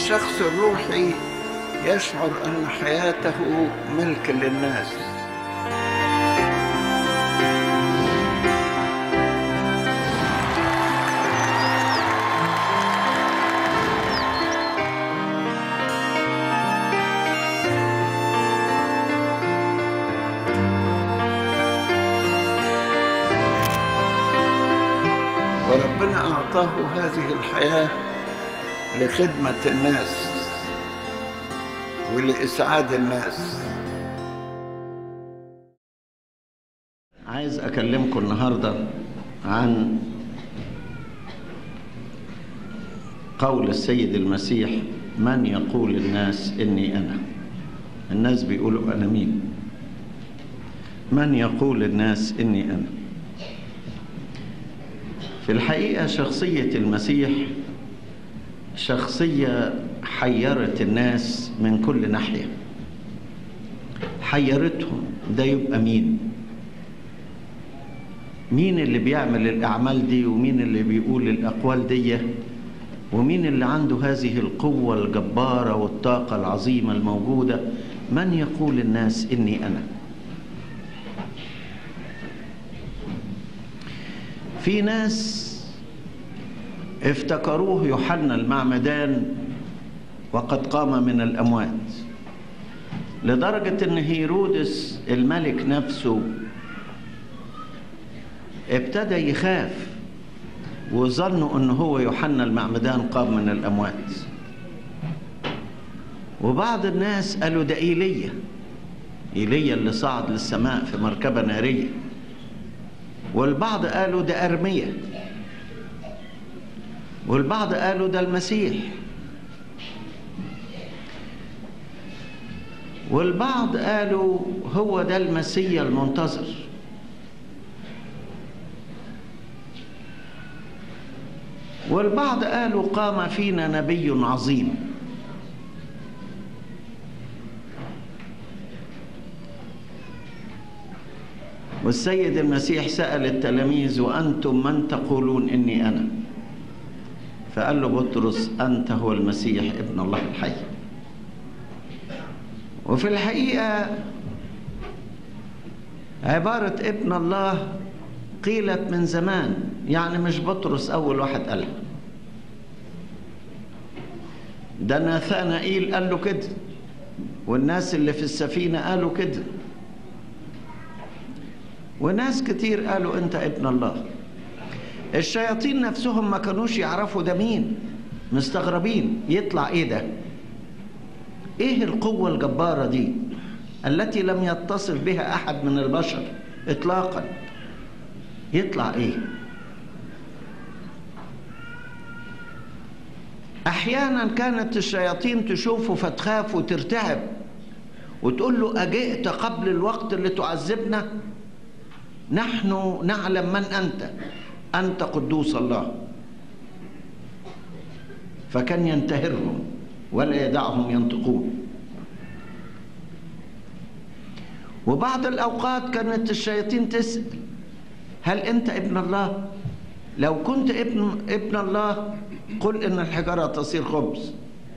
الشخص الروحي يشعر أن حياته ملك للناس وربنا أعطاه هذه الحياة لخدمة الناس ولإسعاد الناس عايز أكلمكم النهاردة عن قول السيد المسيح من يقول الناس إني أنا الناس بيقولوا أنا مين من يقول الناس إني أنا في الحقيقة شخصية المسيح شخصية حيرت الناس من كل ناحية حيرتهم ده يبقى مين مين اللي بيعمل الأعمال دي ومين اللي بيقول الأقوال دي ومين اللي عنده هذه القوة الجبارة والطاقة العظيمة الموجودة من يقول الناس إني أنا في ناس افتكروه يوحنا المعمدان وقد قام من الأموات لدرجة أن هيرودس الملك نفسه ابتدى يخاف وظنوا أنه هو يوحنا المعمدان قام من الأموات وبعض الناس قالوا ده إيليا إيليا اللي صعد للسماء في مركبة نارية والبعض قالوا ده أرمية والبعض قالوا ده المسيح والبعض قالوا هو ده المسيا المنتظر والبعض قالوا قام فينا نبي عظيم والسيد المسيح سأل التلاميذ وأنتم من تقولون إني أنا فقال له بطرس أنت هو المسيح ابن الله الحي وفي الحقيقة عبارة ابن الله قيلت من زمان يعني مش بطرس أول واحد قالها ده ناثانائيل قال له كده والناس اللي في السفينة قالوا كده وناس كتير قالوا أنت ابن الله الشياطين نفسهم ما كانوش يعرفوا ده مين مستغربين يطلع ايه ده ايه القوة الجبارة دي التي لم يتصف بها احد من البشر اطلاقا يطلع ايه احيانا كانت الشياطين تشوفه فتخاف وترتعب وتقول له اجئت قبل الوقت اللي تعذبنا نحن نعلم من انت أنت قدوس الله فكان ينتهرهم ولا يدعهم ينطقون وبعض الأوقات كانت الشياطين تسأل هل أنت ابن الله؟ لو كنت ابن ابن الله قل إن الحجارة تصير خبز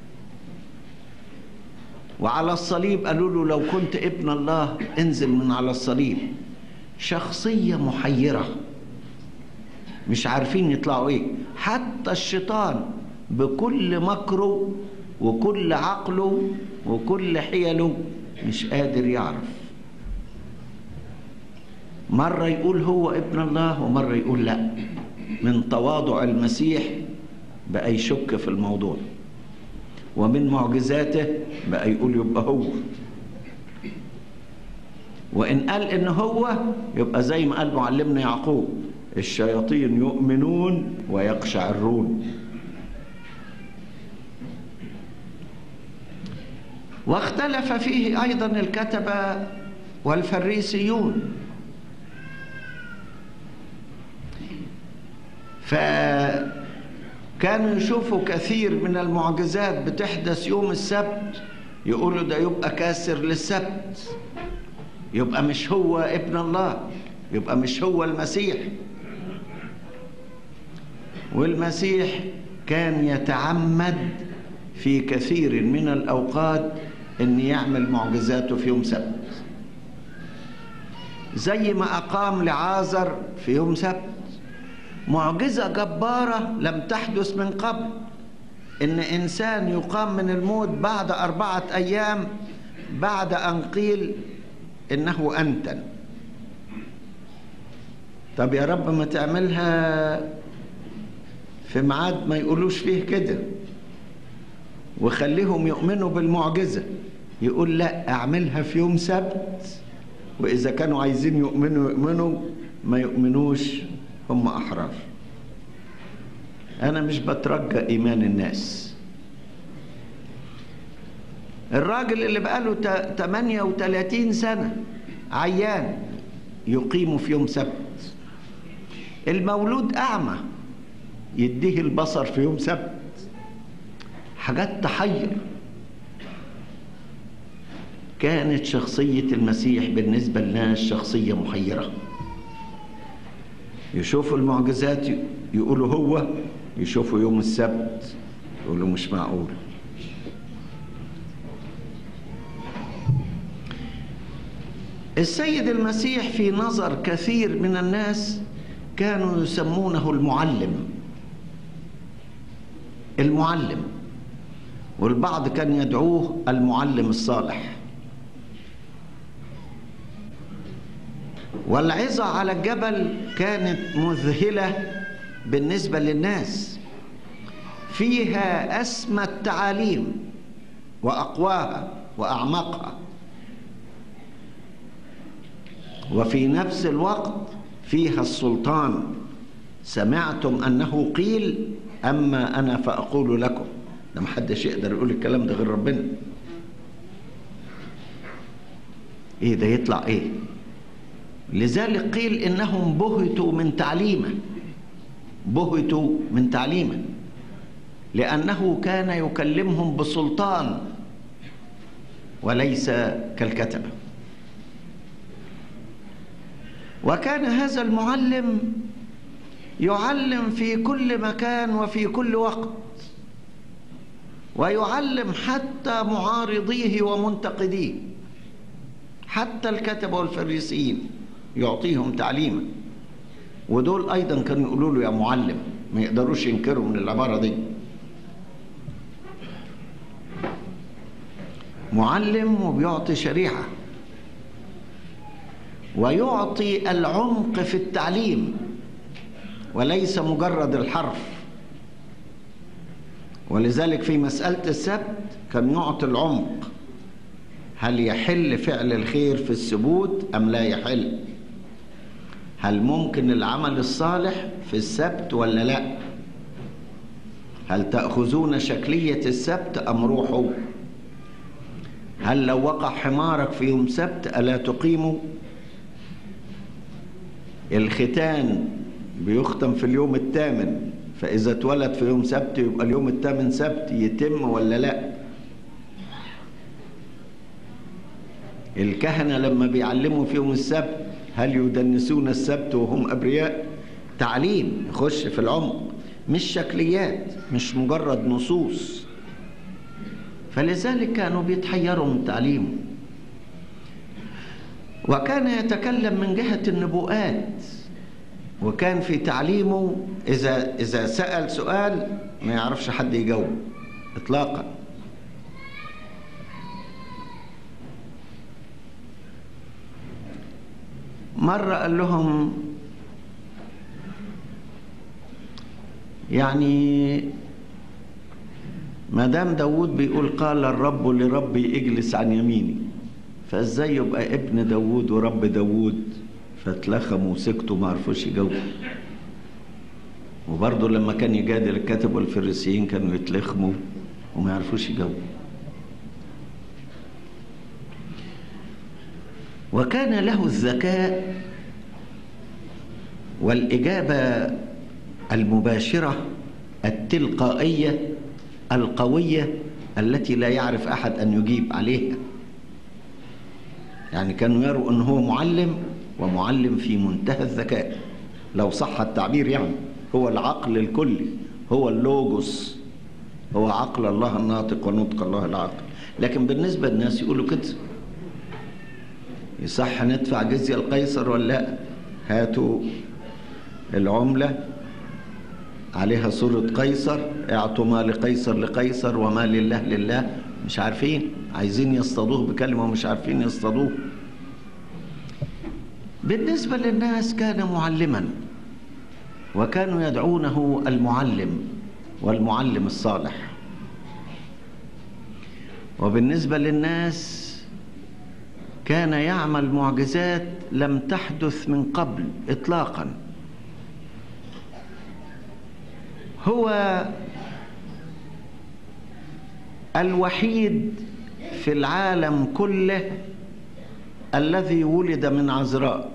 وعلى الصليب قالوا له لو كنت ابن الله انزل من على الصليب شخصية محيرة مش عارفين يطلعوا ايه حتى الشيطان بكل مكره وكل عقله وكل حيله مش قادر يعرف مرة يقول هو ابن الله ومرة يقول لا من تواضع المسيح بقى يشك في الموضوع ومن معجزاته بقى يقول يبقى هو وإن قال إن هو يبقى زي ما قال معلمنا يعقوب الشياطين يؤمنون ويقشعرون واختلف فيه أيضا الكتبة والفريسيون فكانوا يشوفوا كثير من المعجزات بتحدث يوم السبت يقولوا ده يبقى كاسر للسبت يبقى مش هو ابن الله يبقى مش هو المسيح والمسيح كان يتعمد في كثير من الأوقات أن يعمل معجزاته في يوم سبت زي ما أقام لعازر في يوم سبت معجزة جبارة لم تحدث من قبل إن إنسان يقام من الموت بعد أربعة أيام بعد أن قيل إنه أنتن طب يا رب ما تعملها في ميعاد ما يقولوش فيه كده وخليهم يؤمنوا بالمعجزة يقول لا أعملها في يوم سبت وإذا كانوا عايزين يؤمنوا يؤمنوا ما يؤمنوش هم أحرار أنا مش بترجى إيمان الناس الراجل اللي بقاله 38 سنة عيان يقيم في يوم سبت المولود أعمى يديه البصر في يوم سبت حاجات تحير كانت شخصية المسيح بالنسبة للناس شخصية محيرة يشوفوا المعجزات يقولوا هو يشوفوا يوم السبت يقولوا مش معقول السيد المسيح في نظر كثير من الناس كانوا يسمونه المعلم المعلم والبعض كان يدعوه المعلم الصالح والعظة على الجبل كانت مذهلة بالنسبة للناس فيها أسمى التعاليم وأقواها وأعمقها وفي نفس الوقت فيها السلطان سمعتم أنه قيل أما أنا فأقول لكم ده محدش يقدر يقول الكلام ده غير ربنا ايه ده يطلع ايه لذلك قيل انهم بهتوا من تعليمه بهتوا من تعليمه لانه كان يكلمهم بسلطان وليس كالكتبه وكان هذا المعلم يعلم في كل مكان وفي كل وقت ويعلم حتى معارضيه ومنتقديه حتى الكتبة والفريسيين يعطيهم تعليما ودول أيضا كانوا يقولوا له يا معلم ما يقدروش ينكروا من العبارة دي معلم وبيعطي شريعة ويعطي العمق في التعليم وليس مجرد الحرف ولذلك في مسألة السبت كان يعطي العمق هل يحل فعل الخير في السبوت أم لا يحل هل ممكن العمل الصالح في السبت ولا لا هل تأخذون شكلية السبت أم روحه هل لو وقع حمارك في يوم سبت ألا تقيموا الختان بيختم في اليوم الثامن فإذا اتولد في يوم سبت يبقى اليوم الثامن سبت يتم ولا لا الكهنة لما بيعلموا في يوم السبت هل يدنسون السبت وهم أبرياء تعليم يخش في العمق مش شكليات مش مجرد نصوص فلذلك كانوا بيتحيروا من تعليمه وكان يتكلم من جهة النبوءات وكان في تعليمه إذا إذا سأل سؤال ما يعرفش حد يجاوب إطلاقا مرة قال لهم يعني ما دام داود بيقول قال الرب لربي اجلس عن يميني فازاي يبقى ابن داود ورب داود فاتلخموا وسكتوا ما عرفوش يجاوبوا وبرضه لما كان يجادل الكاتب والفريسيين كانوا يتلخموا وما يعرفوش يجاوبوا وكان له الذكاء والإجابة المباشرة التلقائية القوية التي لا يعرف أحد أن يجيب عليها يعني كانوا يروا أنه هو معلم ومعلم في منتهى الذكاء لو صح التعبير يعني هو العقل الكلي هو اللوجوس هو عقل الله الناطق ونطق الله العاقل لكن بالنسبة للناس يقولوا كده يصح ندفع جزية القيصر ولا لا هاتوا العملة عليها صورة قيصر اعطوا ما لقيصر لقيصر وما لله لله مش عارفين عايزين يصطادوه بكلمة ومش عارفين يصطادوه بالنسبة للناس كان معلما وكانوا يدعونه المعلم والمعلم الصالح وبالنسبة للناس كان يعمل معجزات لم تحدث من قبل إطلاقا هو الوحيد في العالم كله الذي ولد من عذراء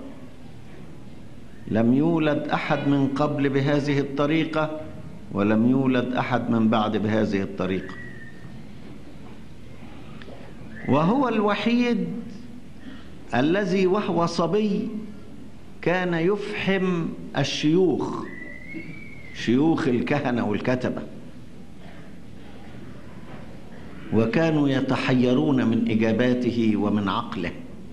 لم يولد احد من قبل بهذه الطريقه ولم يولد احد من بعد بهذه الطريقه وهو الوحيد الذي وهو صبي كان يفحم الشيوخ شيوخ الكهنه والكتبه وكانوا يتحيرون من اجاباته ومن عقله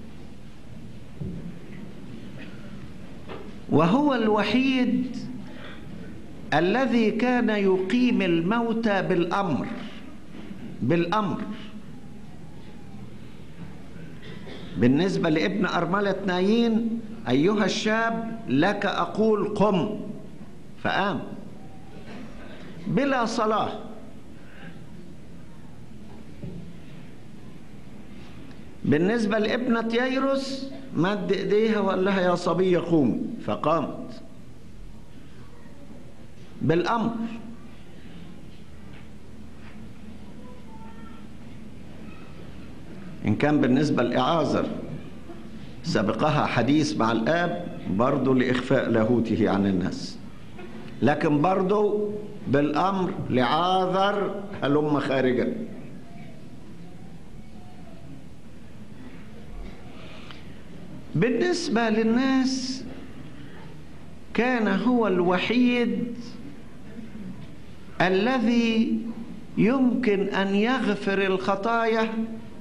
وهو الوحيد الذي كان يقيم الموتى بالامر بالامر بالنسبه لابن ارمله نايين ايها الشاب لك اقول قم فقام بلا صلاه بالنسبة لابنة ييروس مد ايديها وقال لها يا صبي قومي فقامت بالامر ان كان بالنسبة لاعازر سبقها حديث مع الاب برضه لاخفاء لاهوته عن الناس لكن برضه بالامر لعاذر هلم خارجا بالنسبة للناس كان هو الوحيد الذي يمكن أن يغفر الخطايا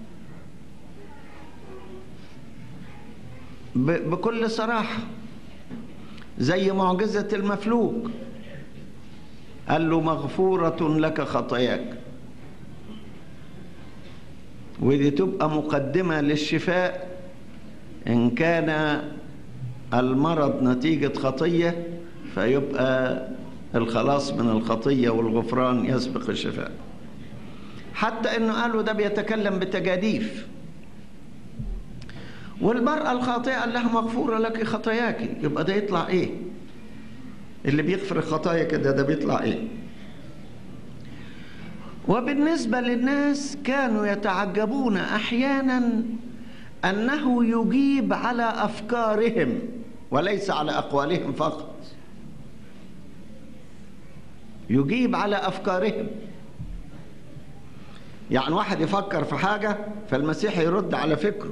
بكل صراحة زي معجزة المفلوج قال له مغفورة لك خطاياك ودي تبقى مقدمة للشفاء إن كان المرض نتيجة خطية فيبقى الخلاص من الخطية والغفران يسبق الشفاء حتى إنه قالوا ده بيتكلم بتجاديف والمرأة الخاطئة قال لها مغفورة لك خطاياك يبقى ده يطلع إيه اللي بيغفر الخطايا كده ده بيطلع إيه وبالنسبة للناس كانوا يتعجبون أحيانا أنه يجيب على أفكارهم وليس على أقوالهم فقط يجيب على أفكارهم يعني واحد يفكر في حاجة فالمسيح يرد على فكره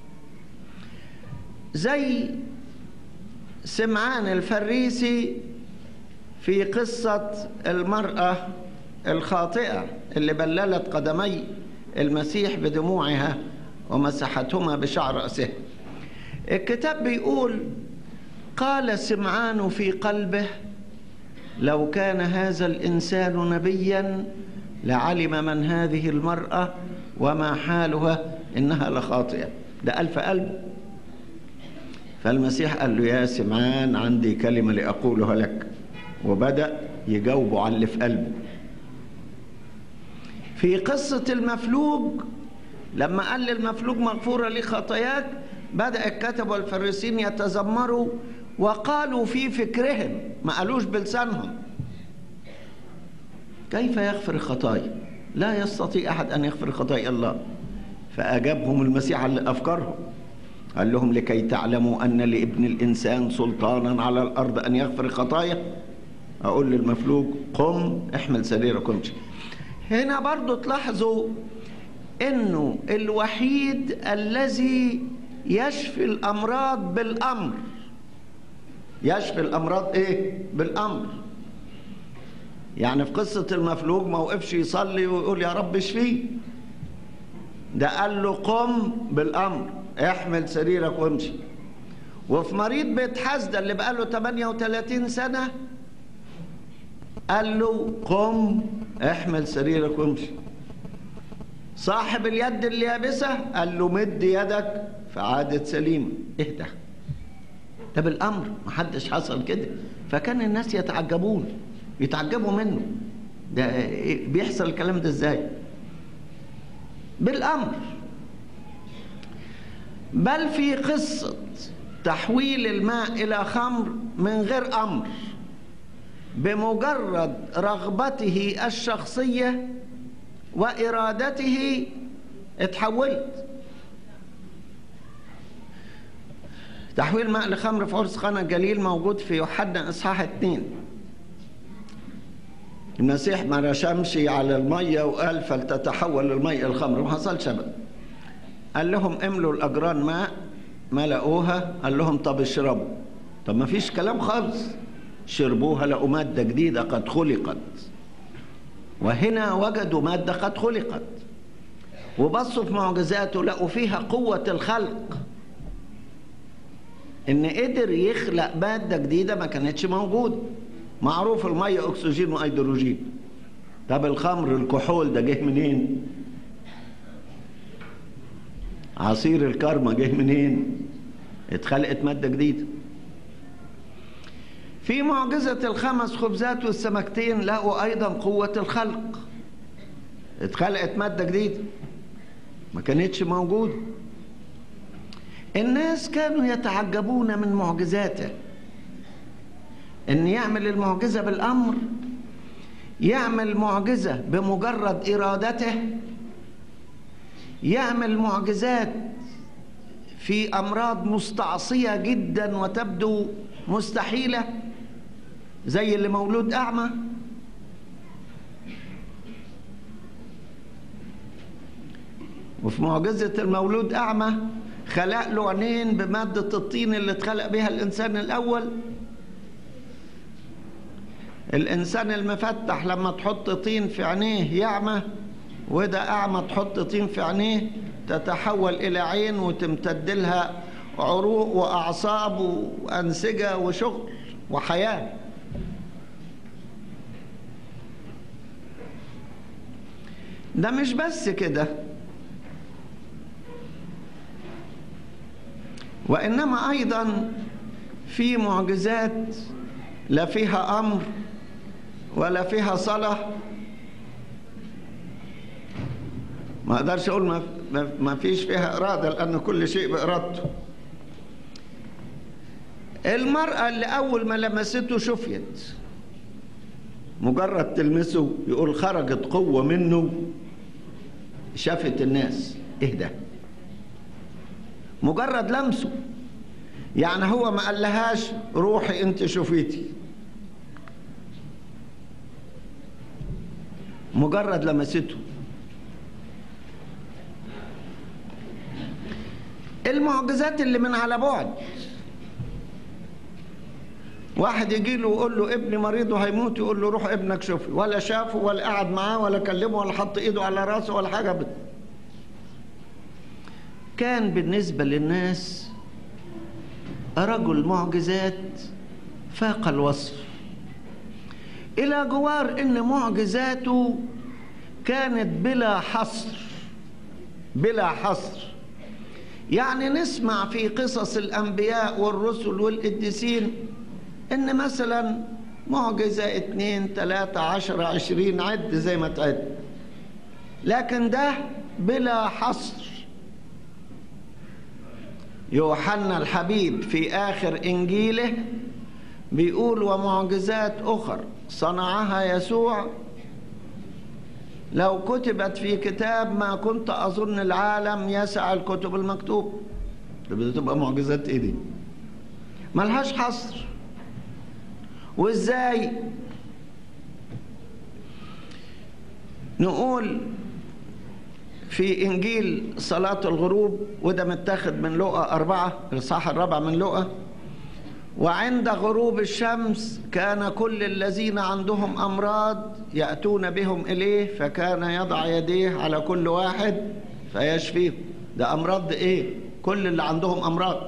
زي سمعان الفريسي في قصة المرأة الخاطئة اللي بللت قدمي المسيح بدموعها ومسحتهما بشعر رأسه الكتاب بيقول قال سمعان في قلبه لو كان هذا الإنسان نبيا لعلم من هذه المرأة وما حالها إنها لخاطئة ده ألف قلب فالمسيح قال له يا سمعان عندي كلمة لأقولها لك وبدأ يجاوبه على اللي في قلبه في قصة المفلوج لما قال للمفلوج مغفورة لي خطاياك بدأ الكتب والفريسين يتذمروا وقالوا في فكرهم ما قالوش بلسانهم كيف يغفر الخطايا لا يستطيع أحد أن يغفر خطايا الله فأجابهم المسيح على أفكارهم قال لهم لكي تعلموا أن لابن الإنسان سلطانا على الأرض أن يغفر الخطايا أقول للمفلوج قم احمل سريرك وامشي هنا برضو تلاحظوا انه الوحيد الذي يشفي الامراض بالامر يشفي الامراض ايه بالامر يعني في قصة المفلوج ما وقفش يصلي ويقول يا رب اشفيه ده قال له قم بالأمر احمل سريرك وامشي وفي مريض بيت حسدة اللي بقاله 38 سنة قال له قم احمل سريرك وامشي صاحب اليد اليابسة قال له مد يدك فعادت سليمة اهدى ده بالأمر محدش حصل كده فكان الناس يتعجبون يتعجبوا منه ده بيحصل الكلام ده ازاي بالأمر بل في قصة تحويل الماء إلى خمر من غير أمر بمجرد رغبته الشخصية وإرادته اتحولت تحويل ماء لخمر في عرس قنا الجليل موجود في يوحنا إصحاح اتنين المسيح ما رشمش على المية وقال فلتتحول المية الخمر ما حصلش أبدا قال لهم املوا الأجران ماء ملأوها قال لهم طب اشربوا طب ما فيش كلام خالص شربوها لقوا مادة جديدة قد خلقت وهنا وجدوا مادة قد خلقت وبصوا في معجزاته لقوا فيها قوة الخلق إن قدر يخلق مادة جديدة ما كانتش موجودة معروف المية أكسجين وهيدروجين طب الخمر الكحول ده جه منين؟ عصير الكرمة جه منين؟ اتخلقت مادة جديدة في معجزة الخمس خبزات والسمكتين لقوا أيضا قوة الخلق اتخلقت مادة جديدة ما كانتش موجودة الناس كانوا يتعجبون من معجزاته ان يعمل المعجزة بالأمر يعمل معجزة بمجرد إرادته يعمل معجزات في أمراض مستعصية جدا وتبدو مستحيلة زي اللي مولود أعمى وفي معجزة المولود أعمى خلق له عينين بمادة الطين اللي اتخلق بها الإنسان الأول الإنسان المفتح لما تحط طين في عينيه يعمى وده أعمى تحط طين في عينيه تتحول إلى عين وتمتد لها عروق وأعصاب وأنسجة وشغل وحياة ده مش بس كده وإنما أيضا في معجزات لا فيها أمر ولا فيها صلاة ما أقدرش أقول ما, ما فيش فيها إرادة لأن كل شيء بإرادته المرأة اللي أول ما لمسته شفيت مجرد تلمسه يقول خرجت قوة منه شافت الناس اهدى مجرد لمسه يعني هو ما قالهاش روحي انت شوفيتي مجرد لمسته المعجزات اللي من على بعد واحد يجي له ويقول له ابني مريض وهيموت يقول له روح ابنك شوفي ولا شافه ولا قعد معاه ولا كلمه ولا حط ايده على راسه ولا حاجه بد. كان بالنسبه للناس رجل معجزات فاق الوصف الى جوار ان معجزاته كانت بلا حصر بلا حصر يعني نسمع في قصص الانبياء والرسل والقديسين ان مثلا معجزة اتنين تلاتة عشرة عشرين عد زي ما تعد لكن ده بلا حصر يوحنا الحبيب في آخر إنجيله بيقول ومعجزات أخر صنعها يسوع لو كتبت في كتاب ما كنت أظن العالم يسع الكتب المكتوب ده بدها تبقى معجزات إيه دي ملهاش حصر وإزاي نقول في إنجيل صلاة الغروب وده متاخد من لقا أربعة الإصحاح الرابع من لقا وعند غروب الشمس كان كل الذين عندهم أمراض يأتون بهم إليه فكان يضع يديه على كل واحد فيشفيهم ده أمراض إيه؟ كل اللي عندهم أمراض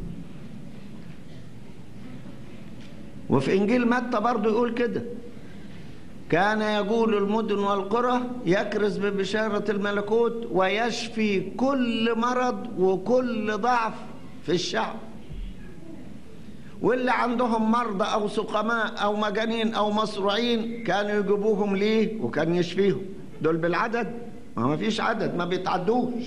وفي إنجيل متى برضه يقول كده كان يقول المدن والقرى يكرز ببشارة الملكوت ويشفي كل مرض وكل ضعف في الشعب واللي عندهم مرضى أو سقماء أو مجانين أو مصروعين كانوا يجيبوهم ليه وكان يشفيهم دول بالعدد ما فيش عدد ما بيتعدوش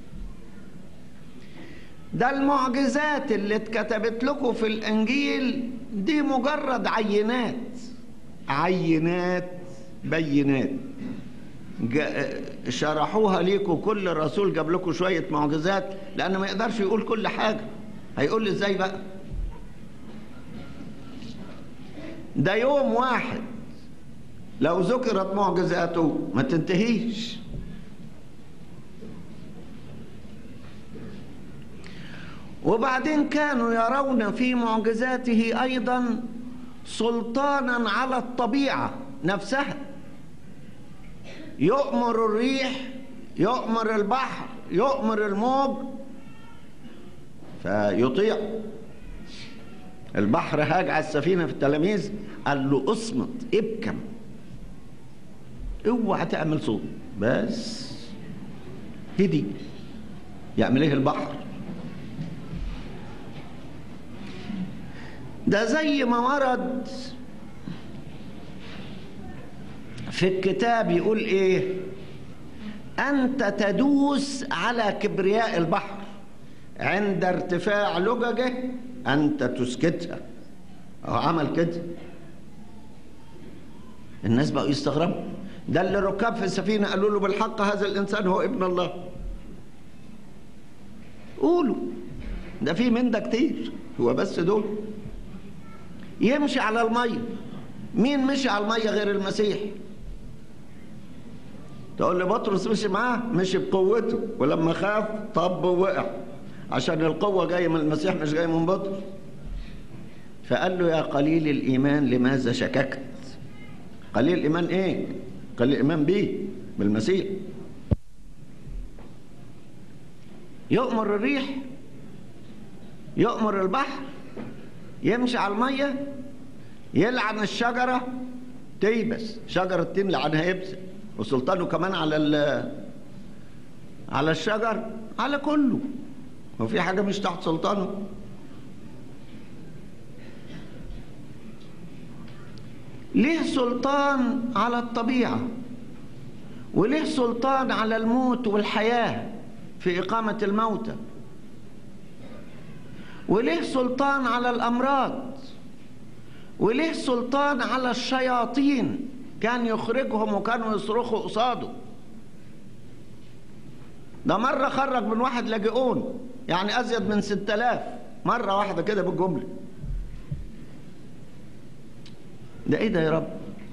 ده المعجزات اللي اتكتبت لكم في الانجيل دي مجرد عينات عينات بينات شرحوها ليكم كل رسول جاب لكم شويه معجزات لان ما يقدرش يقول كل حاجه هيقول لي ازاي بقى ده يوم واحد لو ذكرت معجزاته ما تنتهيش وبعدين كانوا يرون في معجزاته ايضا سلطانا على الطبيعه نفسها يؤمر الريح يؤمر البحر يؤمر الموج فيطيع البحر هاج على السفينه في التلاميذ قال له اصمت ابكم اوعى تعمل صوت بس هدي يعمل ايه البحر ده زي ما ورد في الكتاب يقول ايه انت تدوس على كبرياء البحر عند ارتفاع لججه انت تسكتها هو عمل كده الناس بقوا يستغربوا ده اللي الركاب في السفينه قالوا له بالحق هذا الانسان هو ابن الله قولوا ده في من ده كتير هو بس دول يمشي على الميه مين مشي على الميه غير المسيح تقول لي بطرس مشي معاه مشي بقوته ولما خاف طب ووقع عشان القوة جاية من المسيح مش جاية من بطرس فقال له يا قليل الإيمان لماذا شككت قليل الإيمان إيه قليل الإيمان بيه بالمسيح يؤمر الريح يؤمر البحر يمشي على المية يلعن الشجرة تيبس شجرة التين لعنها يبس وسلطانه كمان على على الشجر على كله هو في حاجة مش تحت سلطانه ليه سلطان على الطبيعة وليه سلطان على الموت والحياة في إقامة الموتى وليه سلطان على الأمراض وليه سلطان على الشياطين كان يخرجهم وكانوا يصرخوا قصاده ده مرة خرج من واحد لاجئون يعني أزيد من ستة آلاف مرة واحدة كده بالجملة ده إيه ده يا رب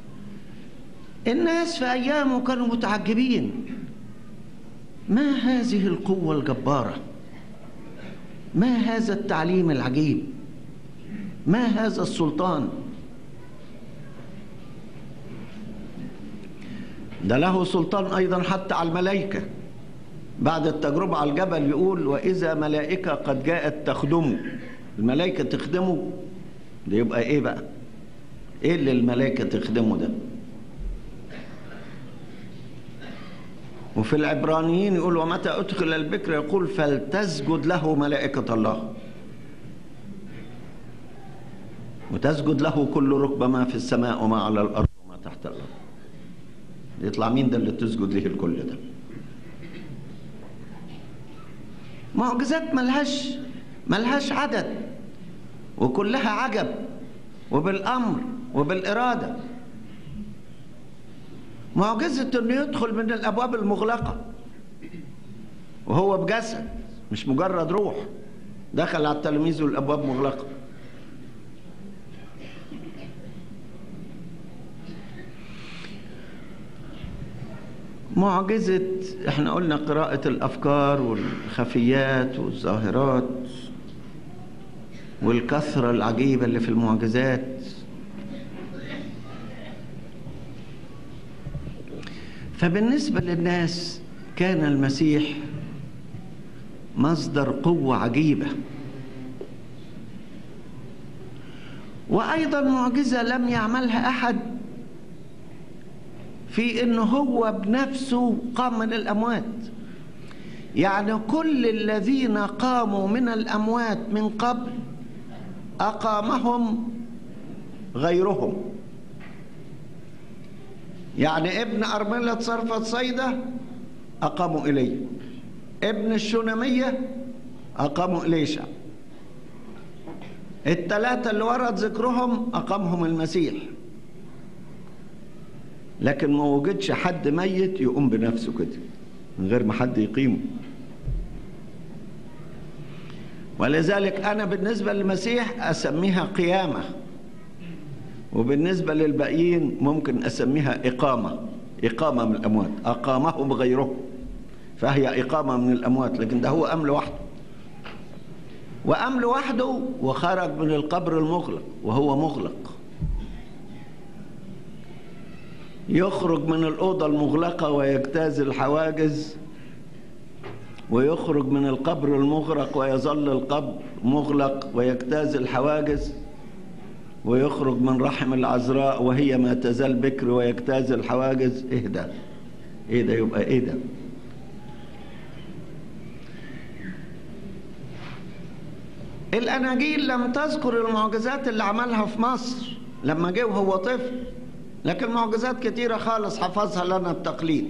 الناس في أيامه كانوا متعجبين ما هذه القوة الجبارة ما هذا التعليم العجيب ما هذا السلطان ده له سلطان أيضا حتى على الملائكة بعد التجربة على الجبل يقول وإذا ملائكة قد جاءت تخدمه الملائكة تخدمه ده يبقى إيه بقى إيه اللي الملائكة تخدمه ده وفي العبرانيين يقول ومتى أدخل البكر يقول فلتسجد له ملائكة الله وتسجد له كل ركبة ما في السماء وما على الأرض وما تحت الأرض يطلع مين ده اللي تسجد له الكل ده معجزات ملهاش ملهاش عدد وكلها عجب وبالأمر وبالإرادة معجزة انه يدخل من الابواب المغلقة وهو بجسد مش مجرد روح دخل على التلاميذ والابواب مغلقة معجزة احنا قلنا قراءة الافكار والخفيات والظاهرات والكثرة العجيبة اللي في المعجزات فبالنسبة للناس كان المسيح مصدر قوة عجيبة وأيضا معجزة لم يعملها أحد في إنه هو بنفسه قام من الأموات يعني كل الذين قاموا من الأموات من قبل أقامهم غيرهم يعني ابن أرملة صرفة صيدة أقاموا إليه ابن الشنمية أقاموا إليشع الثلاثة اللي ورد ذكرهم أقامهم المسيح لكن ما وجدش حد ميت يقوم بنفسه كده من غير ما حد يقيمه ولذلك أنا بالنسبة للمسيح أسميها قيامة وبالنسبة للباقيين ممكن أسميها إقامة إقامة من الأموات أقامهم غيره فهي إقامة من الأموات لكن ده هو أم لوحده وأم لوحده وخرج من القبر المغلق وهو مغلق يخرج من الأوضة المغلقة ويجتاز الحواجز ويخرج من القبر المغرق ويظل القبر مغلق ويجتاز الحواجز ويخرج من رحم العذراء وهي ما تزال بكر ويجتاز الحواجز ايه ده ايه ده يبقى ايه ده الاناجيل لم تذكر المعجزات اللي عملها في مصر لما جه وهو طفل لكن معجزات كتيرة خالص حفظها لنا التقليد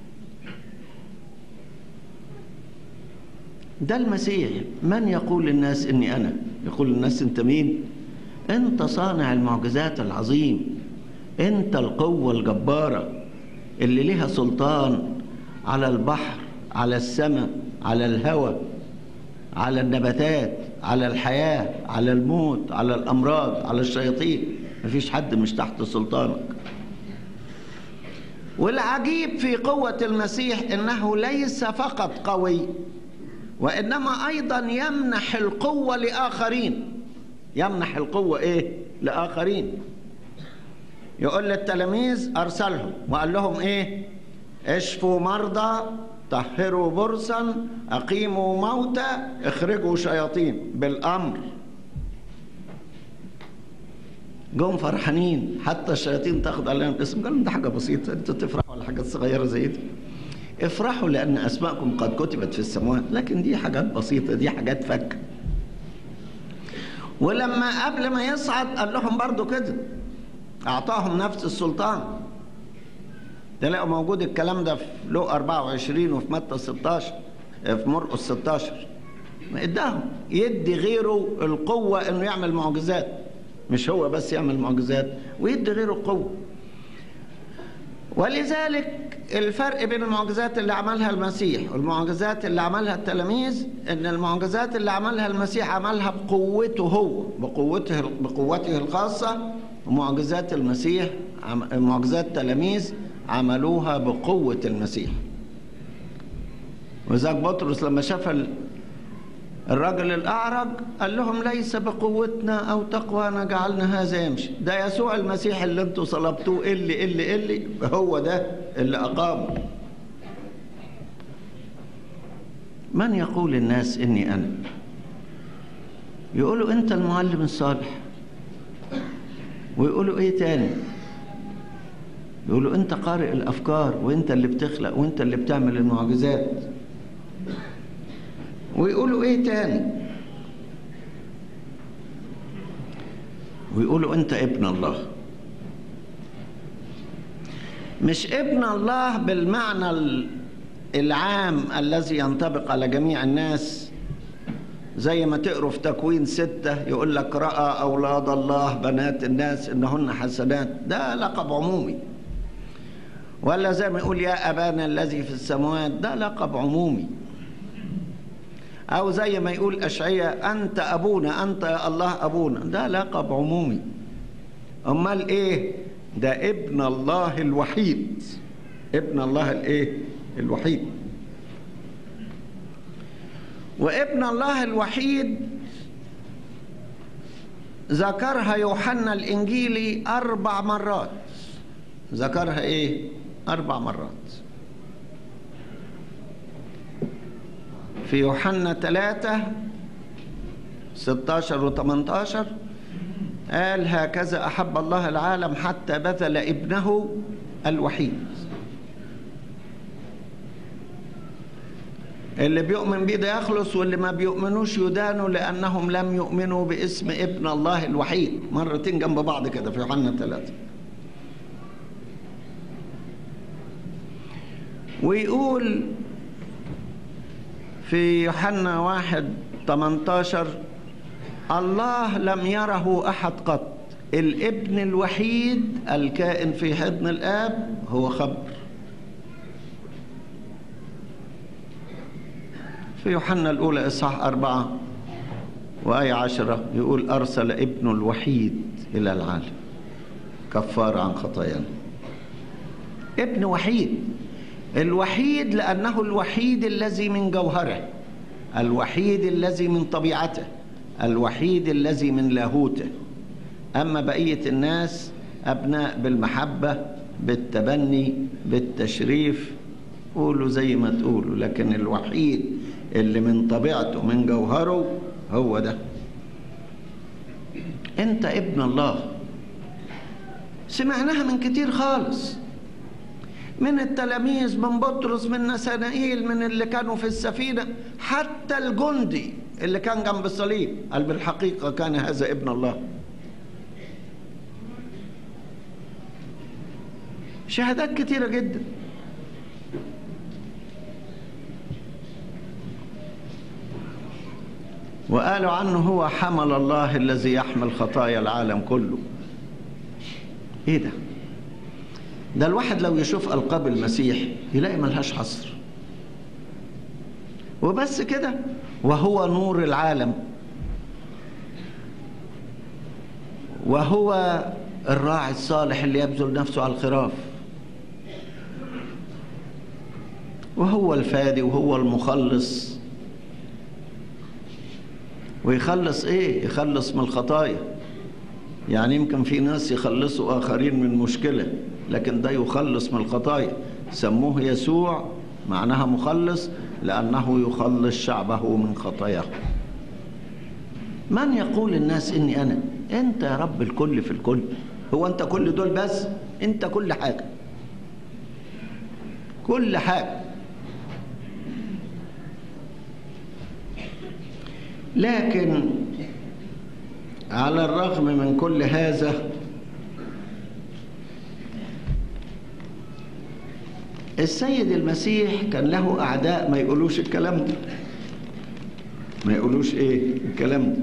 ده المسيح من يقول للناس اني انا يقول للناس انت مين انت صانع المعجزات العظيم انت القوة الجبارة اللي لها سلطان على البحر على السماء على الهواء على النباتات على الحياة على الموت على الأمراض على الشياطين مفيش حد مش تحت سلطانك والعجيب في قوة المسيح إنه ليس فقط قوي وإنما أيضا يمنح القوة لآخرين يمنح القوة إيه لآخرين يقول للتلاميذ أرسلهم وقال لهم إيه اشفوا مرضى طهروا برصا أقيموا موتى اخرجوا شياطين بالأمر جم فرحانين حتى الشياطين تاخد عليهم الاسم قالوا ده حاجة بسيطة انتوا تفرحوا على حاجات صغيرة زي دي افرحوا لأن أسماءكم قد كتبت في السماوات لكن دي حاجات بسيطة دي حاجات فك ولما قبل ما يصعد قال لهم برضو كده أعطاهم نفس السلطان تلاقوا موجود الكلام ده في لو 24 وفي متى 16 في مرقس 16 اداهم يدي غيره القوة انه يعمل معجزات مش هو بس يعمل معجزات ويدي غيره القوة ولذلك الفرق بين المعجزات اللي عملها المسيح والمعجزات اللي عملها التلاميذ ان المعجزات اللي عملها المسيح عملها بقوته هو بقوته بقوته الخاصة ومعجزات المسيح معجزات التلاميذ عملوها بقوة المسيح وذاك بطرس لما شاف الرجل الأعرج قال لهم ليس بقوتنا أو تقوانا جعلنا هذا يمشي ده يسوع المسيح اللي انتوا صلبتوه اللي اللي اللي هو ده اللي أقامه من يقول الناس إني أنا يقولوا أنت المعلم الصالح ويقولوا إيه تاني يقولوا أنت قارئ الأفكار وأنت اللي بتخلق وأنت اللي بتعمل المعجزات ويقولوا ايه تاني ويقولوا انت ابن الله مش ابن الله بالمعنى العام الذي ينطبق على جميع الناس زي ما تقروا في تكوين ستة يقول لك رأى أولاد الله بنات الناس إنهن حسنات ده لقب عمومي ولا زي ما يقول يا أبانا الذي في السماوات ده لقب عمومي أو زي ما يقول أشعية أنت أبونا أنت يا الله أبونا ده لقب عمومي أمال إيه ده ابن الله الوحيد ابن الله الإيه الوحيد وابن الله الوحيد ذكرها يوحنا الإنجيلي أربع مرات ذكرها إيه؟ أربع مرات في يوحنا ثلاثة 16 و 18 قال هكذا أحب الله العالم حتى بذل ابنه الوحيد اللي بيؤمن بيه ده يخلص واللي ما بيؤمنوش يدانوا لأنهم لم يؤمنوا باسم ابن الله الوحيد مرتين جنب بعض كده في يوحنا ثلاثة ويقول في يوحنا واحد 18 الله لم يره أحد قط الابن الوحيد الكائن في حضن الآب هو خبر في يوحنا الأولى إصحاح أربعة وآية عشرة يقول أرسل ابنه الوحيد إلى العالم كفارة عن خطايانا ابن وحيد الوحيد لأنه الوحيد الذي من جوهره الوحيد الذي من طبيعته الوحيد الذي من لاهوته أما بقية الناس أبناء بالمحبة بالتبني بالتشريف قولوا زي ما تقولوا لكن الوحيد اللي من طبيعته من جوهره هو ده انت ابن الله سمعناها من كتير خالص من التلاميذ من بطرس من نسانائيل من اللي كانوا في السفينة حتى الجندي اللي كان جنب الصليب قال بالحقيقة كان هذا ابن الله شهادات كتيرة جدا وقالوا عنه هو حمل الله الذي يحمل خطايا العالم كله ايه ده ده الواحد لو يشوف ألقاب المسيح يلاقي ملهاش حصر وبس كده وهو نور العالم وهو الراعي الصالح اللي يبذل نفسه على الخراف وهو الفادي وهو المخلص ويخلص ايه يخلص من الخطايا يعني يمكن في ناس يخلصوا اخرين من مشكله لكن ده يخلص من الخطايا سموه يسوع معناها مخلص لانه يخلص شعبه من خطاياه من يقول الناس اني انا انت يا رب الكل في الكل هو انت كل دول بس انت كل حاجه كل حاجه لكن على الرغم من كل هذا السيد المسيح كان له أعداء ما يقولوش الكلام ده ما يقولوش إيه الكلام ده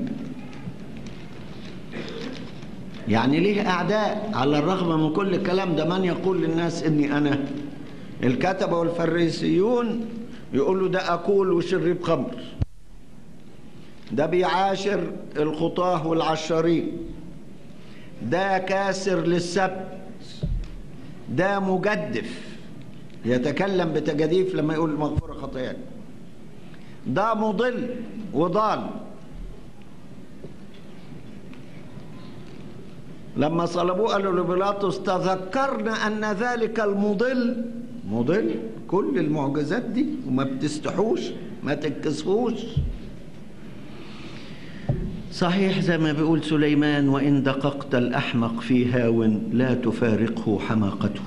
يعني ليه أعداء على الرغم من كل الكلام ده من يقول للناس إني أنا الكتبة والفريسيون يقولوا ده أكول وشريب خمر ده بيعاشر الخطاه والعشارين ده كاسر للسبت ده مجدف يتكلم بتجاديف لما يقول مغفورة خطاياك ده مضل وضال لما صلبوه قالوا لبيلاطس تذكرنا ان ذلك المضل مضل كل المعجزات دي وما بتستحوش ما تتكسفوش صحيح زي ما بيقول سليمان وإن دققت الأحمق في هاو لا تفارقه حماقته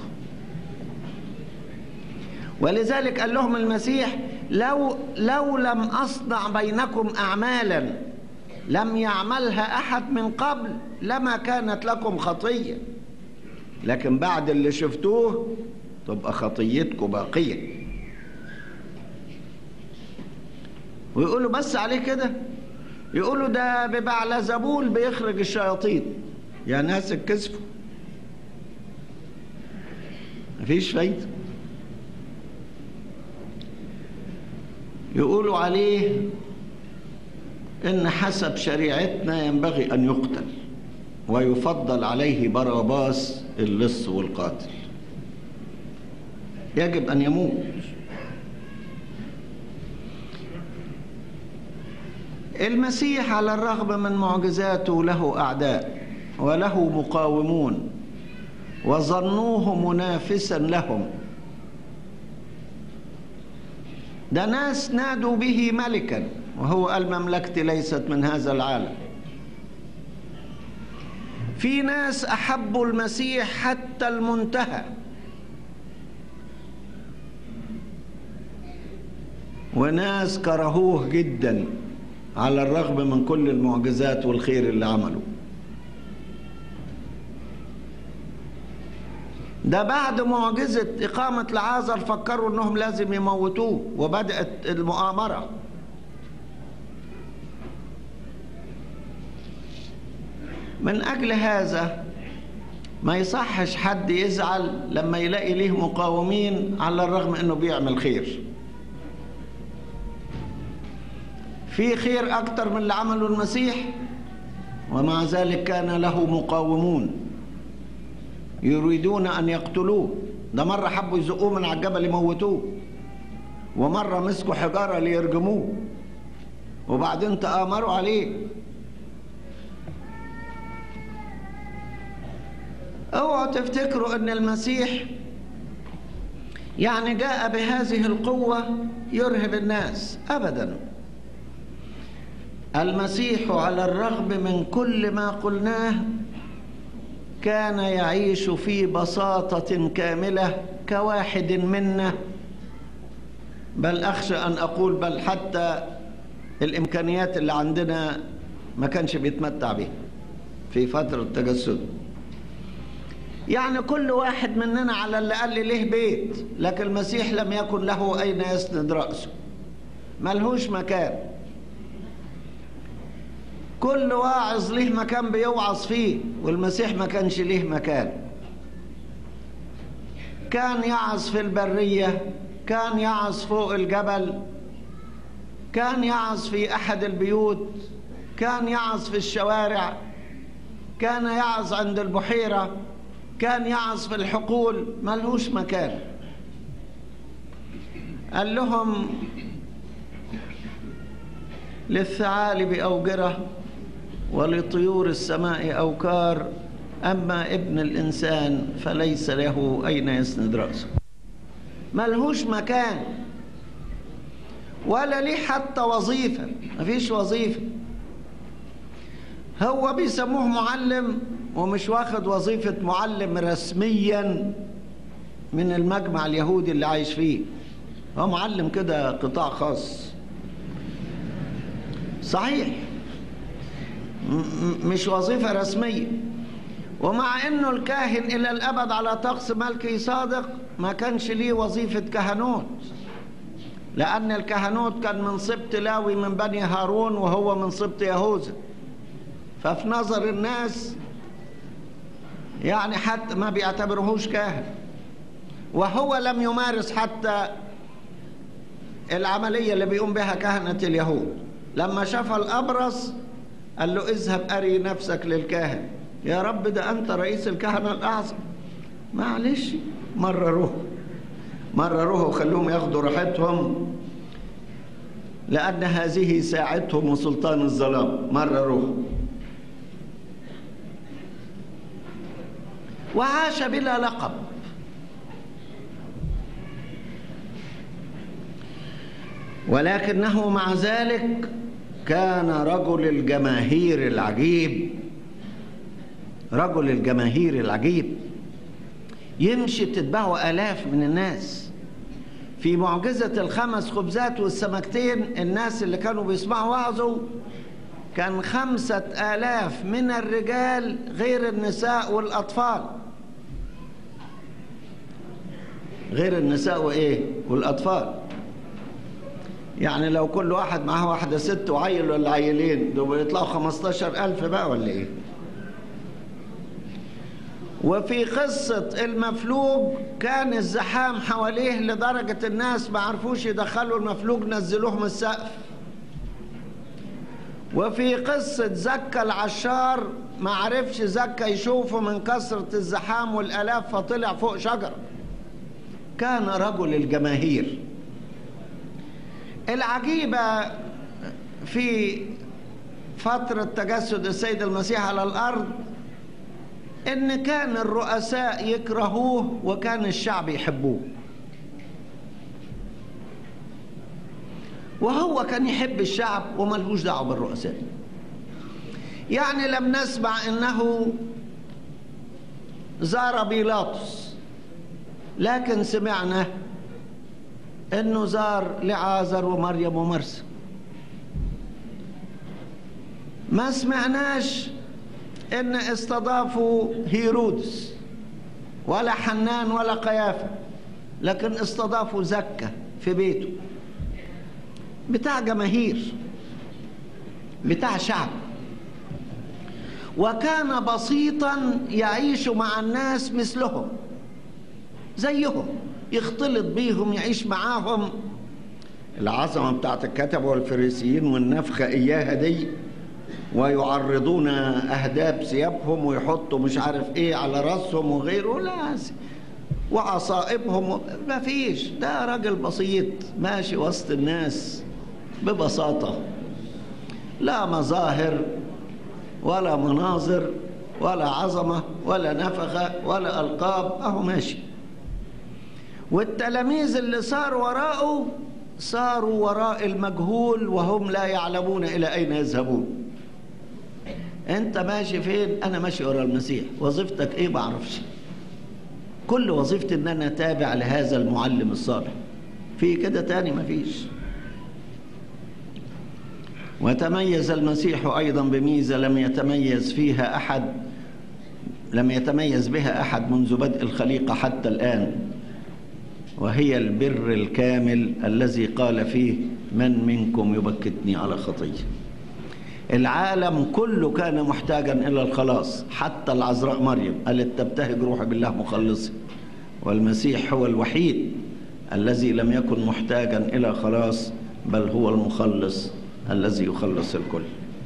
ولذلك قال لهم المسيح لو لو لم أصنع بينكم أعمالا لم يعملها أحد من قبل لما كانت لكم خطية لكن بعد اللي شفتوه تبقى خطيتكم باقية ويقولوا بس عليه كده يقولوا ده ببعل زبول بيخرج الشياطين يا ناس اتكسفوا مفيش فايدة يقولوا عليه ان حسب شريعتنا ينبغي ان يقتل ويفضل عليه باراباس اللص والقاتل يجب ان يموت المسيح على الرغم من معجزاته له أعداء وله مقاومون وظنوه منافسا لهم ده ناس نادوا به ملكا وهو قال مملكتي ليست من هذا العالم في ناس أحبوا المسيح حتى المنتهى وناس كرهوه جدا على الرغم من كل المعجزات والخير اللي عمله ده بعد معجزة إقامة لعازر فكروا إنهم لازم يموتوه وبدأت المؤامرة من أجل هذا ما يصحش حد يزعل لما يلاقي ليه مقاومين على الرغم إنه بيعمل خير في خير أكتر من اللي عمله المسيح ومع ذلك كان له مقاومون يريدون أن يقتلوه ده مرة حبوا يزقوه من على الجبل يموتوه ومرة مسكوا حجارة ليرجموه وبعدين تآمروا عليه اوعوا تفتكروا ان المسيح يعني جاء بهذه القوة يرهب الناس ابدا المسيح على الرغم من كل ما قلناه كان يعيش في بساطة كاملة كواحد منا بل أخشى أن أقول بل حتى الإمكانيات اللي عندنا ما كانش بيتمتع بها في فترة تجسده يعني كل واحد مننا على الأقل له بيت لكن المسيح لم يكن له أين يسند رأسه ملهوش مكان كل واعظ له مكان بيوعظ فيه والمسيح ما كانش له مكان كان يعظ في البرية كان يعظ فوق الجبل كان يعظ في أحد البيوت كان يعظ في الشوارع كان يعظ عند البحيرة كان يعظ في الحقول ملهوش مكان قال لهم للثعالب أوجرة ولطيور السماء أوكار أما ابن الإنسان فليس له أين يسند رأسه ملهوش مكان ولا ليه حتى وظيفة مفيش وظيفة هو بيسموه معلم ومش واخد وظيفة معلم رسميا من المجمع اليهودي اللي عايش فيه هو معلم كده قطاع خاص صحيح مش وظيفة رسمية ومع انه الكاهن الى الابد على طقس ملكي صادق ما كانش ليه وظيفة كهنوت لان الكهنوت كان من سبط لاوي من بني هارون وهو من سبط يهوذا ففي نظر الناس يعني حتى ما بيعتبرهوش كاهن وهو لم يمارس حتى العملية اللي بيقوم بها كهنة اليهود لما شاف الأبرص قال له اذهب أري نفسك للكاهن يا رب ده أنت رئيس الكهنة الأعظم معلش مرروه مرروه وخلوهم ياخدوا راحتهم لأن هذه ساعتهم وسلطان الظلام مرروه وعاش بلا لقب ولكنه مع ذلك كان رجل الجماهير العجيب رجل الجماهير العجيب يمشي تتبعه آلاف من الناس في معجزة الخمس خبزات والسمكتين الناس اللي كانوا بيسمعوا وعظه كان خمسة آلاف من الرجال غير النساء والأطفال غير النساء وإيه والأطفال يعني لو كل واحد معاه واحدة ست وعيل ولا عيلين دول يطلعوا خمستاشر ألف بقى ولا إيه وفي قصة المفلوج كان الزحام حواليه لدرجة الناس ما عرفوش يدخلوا المفلوج نزلوه من السقف وفي قصة زكا العشار ما عرفش زكا يشوفه من كثرة الزحام والآلاف فطلع فوق شجرة كان رجل الجماهير العجيبة في فترة تجسد السيد المسيح على الأرض إن كان الرؤساء يكرهوه وكان الشعب يحبوه وهو كان يحب الشعب وملهوش دعوة بالرؤساء يعني لم نسمع انه زار بيلاطس لكن سمعنا انه زار لعازر ومريم ومرسى ما سمعناش ان استضافوا هيرودس ولا حنان ولا قيافه لكن استضافوا زكه في بيته بتاع جماهير بتاع شعب وكان بسيطا يعيش مع الناس مثلهم زيهم يختلط بيهم يعيش معاهم العظمة بتاعت الكتب والفريسيين والنفخة إياها دي ويعرضون أهداب ثيابهم ويحطوا مش عارف إيه على رأسهم وغيره لا وعصائبهم ما فيش ده راجل بسيط ماشي وسط الناس ببساطة لا مظاهر ولا مناظر ولا عظمة ولا نفخة ولا ألقاب أهو ماشي والتلاميذ اللي صاروا وراءه صاروا وراء المجهول وهم لا يعلمون إلى أين يذهبون أنت ماشي فين؟ أنا ماشي ورا المسيح وظيفتك إيه بعرفش كل وظيفتي إن أنا تابع لهذا المعلم الصالح في كده تاني مفيش وتميز المسيح أيضا بميزة لم يتميز فيها أحد لم يتميز بها أحد منذ بدء الخليقة حتى الآن وهي البر الكامل الذي قال فيه من منكم يبكتني على خطية العالم كله كان محتاجا إلى الخلاص حتى العذراء مريم قالت تبتهج روحي بالله مخلصي والمسيح هو الوحيد الذي لم يكن محتاجا إلى خلاص بل هو المخلص الذي يخلص الكل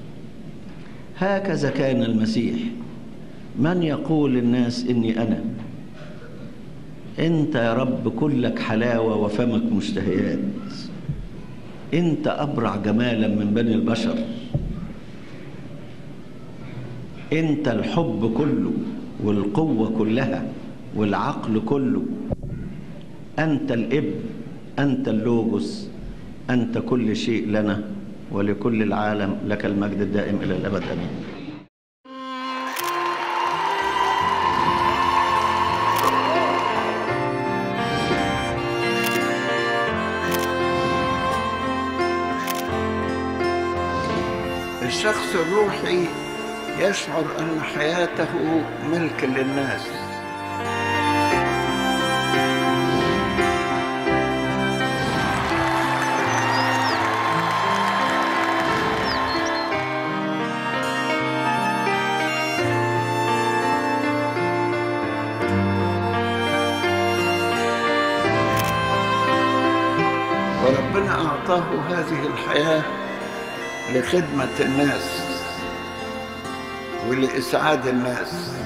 هكذا كان المسيح من يقول للناس إني أنا أنت يا رب كلك حلاوة وفمك مشتهيات أنت أبرع جمالا من بني البشر أنت الحب كله والقوة كلها والعقل كله أنت الإبن أنت اللوجوس أنت كل شيء لنا ولكل العالم لك المجد الدائم إلى الأبد أمين الشخص الروحي يشعر أن حياته ملك للناس وربنا أعطاه هذه الحياة لخدمة الناس ولإسعاد الناس